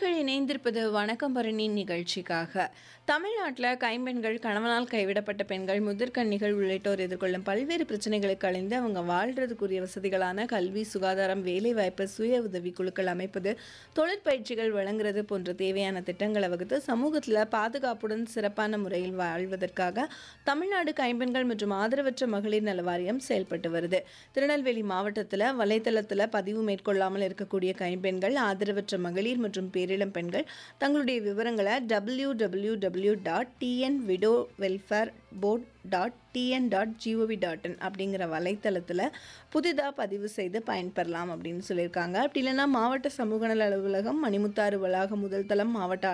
நேர்கள் இணைந்திருப்பது வணக்கம் பரணி நிகழ்ச்சிக்காக தமிழ்நாட்டில் கைம்பெண்கள் கணவனால் கைவிடப்பட்ட பெண்கள் முதிர்கன்னிகள் உள்ளிட்டோர் எதிர்கொள்ளும் பல்வேறு பிரச்சனைகளுக்கு அழிந்து அவங்க வாழ்றதுக்குரிய வசதிகளான கல்வி சுகாதாரம் வேலைவாய்ப்பு சுய உதவி குழுக்கள் அமைப்பது தொழிற்பயிற்சிகள் வழங்குறது போன்ற தேவையான திட்டங்களை வகுத்து சமூகத்தில் பாதுகாப்புடன் சிறப்பான முறையில் வாழ்வதற்காக தமிழ்நாடு கைம்பெண்கள் மற்றும் ஆதரவற்ற மகளிர் நல வாரியம் செயல்பட்டு வருது திருநெல்வேலி மாவட்டத்தில் வலைத்தளத்தில் பதிவு மேற்கொள்ளாமல் இருக்கக்கூடிய கைம்பெண்கள் ஆதரவற்ற மகளிர் மற்றும் பேரிளம் பெண்கள் தங்களுடைய விவரங்களை W W W dot TN widow welfare board dot TN dot GOV dot in அப்படிங்கிற வலைத்தளத்தில் புதிதாக பதிவு செய்து பயன்பெறலாம் அப்படின்னு சொல்லியிருக்காங்க அப்படி இல்லைன்னா மாவட்ட சமூக நல அலுவலகம் மணிமுத்தாறு வளாகம் முதல் தளம் மாவட்ட